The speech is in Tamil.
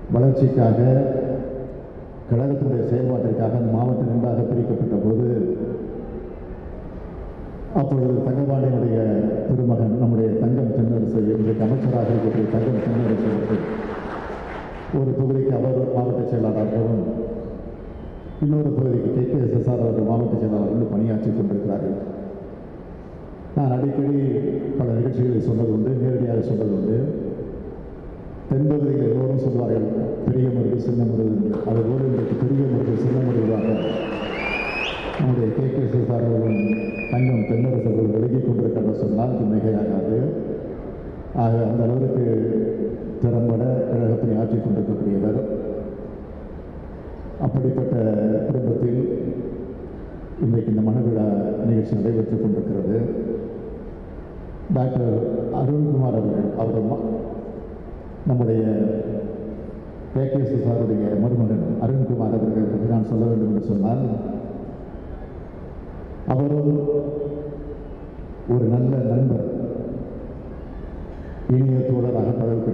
வளர்ச்சிக்காக கழகத்தினுடைய செயல்பாட்டிற்காக அந்த மாவட்டம் ரெண்டாக பிரிக்கப்பட்ட போது அப்பொழுது தங்கபாண்டியனுடைய திருமகன் நம்முடைய தங்கம் தென்னரசு இன்றைக்கு அமைச்சராக இருக்கக்கூடிய தங்கம் தென்னரசு அவர்கள் ஒரு தொகுதிக்கு அவர் மாவட்ட செயலாளராகவும் இன்னொரு தொகுதிக்கு கே கே எஸ்எஸ்ஆர் அவர்கள் மாவட்ட செயலாளர்கள் பணியாற்றி கொண்டிருக்கிறார்கள் நான் அடிக்கடி பல நிகழ்ச்சிகளில் சொன்னது உண்டு நேரடியாக சொன்னது உண்டு தென்பகுதியில் எல்லோரும் சொல்வார்கள் பெரிய முருகு சின்ன முருகு என்று அதுபோல் இன்றைக்கு பெரிய முருகு சின்ன முருகாக நம்முடைய கே கே எஸ்எஸ்ஆர் அவர்களும் தங்கம் தென்னரசர்கள் விலகிக் கொண்டிருக்கின்ற சொன்னால் இது மிகையாகாது ஆக அந்த அளவிற்கு திறம்பட கழகத்தினை ஆற்றிக் கொண்டிருக்கக்கூடியவர் அப்படிப்பட்ட குடும்பத்தில் இன்றைக்கு இந்த மனவிழா நிகழ்ச்சி நடைபெற்றுக் கொண்டிருக்கிறது டாக்டர் அருண்குமார் அவர்கள் அவர் ம- நம்முடைய கேகேஎஸ் சாருடைய மருமகன் அருண்குமார் அவர்கள் பற்றி நான் சொல்ல வேண்டும் என்று சொன்னால் அவரும் ஒரு நல்ல நண்பர் இனிய தோழராக பழகக்கூடிய